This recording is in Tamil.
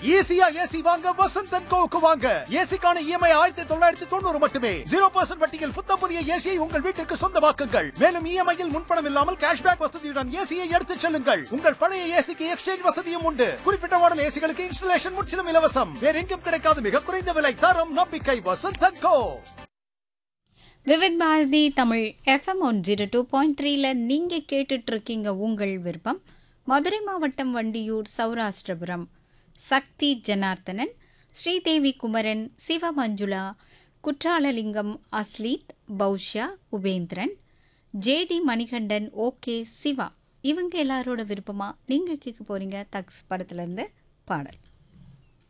ஈஸியா ஏசி வாங்க வசந்த் அண்ட் கோவுக்கு வாங்க ஏசிக்கான இஎம்ஐ ஆயிரத்தி தொள்ளாயிரத்தி தொண்ணூறு மட்டுமே ஜீரோ பர்சன்ட் வட்டியில் புத்தம் புதிய ஏசியை உங்கள் வீட்டிற்கு சொந்தமாக்குங்கள் மேலும் இஎம்ஐயில் முன்பணம் இல்லாமல் கேஷ்பேக் வசதியுடன் ஏசியை எடுத்துச் செல்லுங்கள் உங்கள் பழைய ஏசிக்கு எக்ஸ்சேஞ்ச் வசதியும் உண்டு குறிப்பிட்ட மாடல் ஏசிகளுக்கு இன்ஸ்டலேஷன் முற்றிலும் இலவசம் வேற எங்கும் கிடைக்காத மிக குறைந்த விலை தரம் நம்பிக்கை Vasanth and co Vividh Bharati Tamil FM one zero two point த்ரீல நீங்கள் கேட்டுட்ருக்கீங்க உங்கள் விருப்பம் மதுரை மாவட்டம் வண்டியூர் சௌராஷ்டிரபுரம் சக்தி ஜனார்த்தனன் ஸ்ரீதேவி குமரன் சிவமஞ்சுளா குற்றாலலிங்கம் அஸ்லீத் பௌஷ்யா உபேந்திரன் ஜேடி மணிகண்டன் ஓகே சிவா இவங்க எல்லாரோட விருப்பமாக நீங்கள் கேட்க போகிறீங்க தக்ஸ் படத்துலேருந்து பாடல்